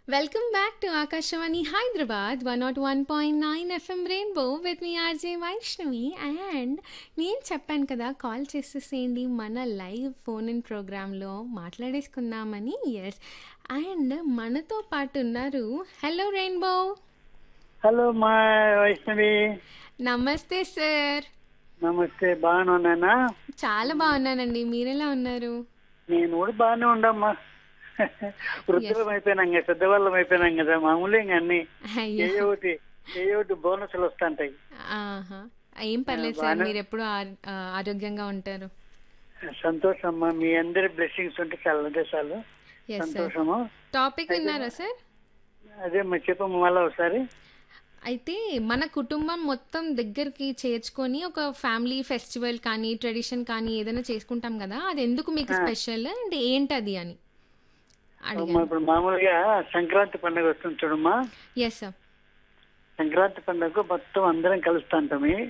welcome back to Akashvani Hyderabad one nought one point nine FM rainbow with me RJ Vaishnavi and నేను చెప్పాను కదా call చేసేసేయండి మన లైవ్ ఫోన్ ఇన్ ప్రోగ్రాంలో మాట్లాడేసుకుందామని ఎస్ అండ్ మనతో పాటు ఉన్నారు హలో రెయిన్బో హలో మా వైష్ణవి నమస్తే సార్ నమస్తే బాగానే ఉన్నానా చాలా బాగున్నానండి మీరెలా ఉన్నారు నేను కూడా బాగానే ఉండమ్మా వృద్ధులం అయిపోయినాం కదా పెద్దవాళ్ళం అయిపోయినాం కదా మామూలు ఇంక అన్ని అయ్యో ఏ ఒకటి ఏ ఒకటి బోనస్లు వస్తుంటాయి ఆహా ఏం పర్లేదు సార్ మీరు ఎప్పుడు ఆరోగ్యంగా ఉంటారు సంతోషం అమ్మా మీ అందరి బ్లెస్సింగ్స్ ఉంటే చాలా అంటే చాలు ఎస్ సార్ సంతోషము టాపిక్ విన్నారా సార్ అదే మరి చెప్పమ్మ మళ్ళీ ఒకసారి అయితే మన కుటుంబం మొత్తం దగ్గరికి చేర్చుకొని ఒక ఫ్యామిలీ ఫెస్టివల్ కానీ ట్రెడిషన్ కానీ ఏదైనా చేసుకుంటాం కదా అది ఎందుకు మీకు స్పెషల్ అండ్ ఏంటది అని అమ్మా, అడిగాను ఇప్పుడు మామూలుగా సంక్రాంతి పండుగ వస్తుంది చూడమ్మా ఎస్ సార్ సంక్రాంతి పండుగకు మొత్తం అందరం కలుస్తుంటాము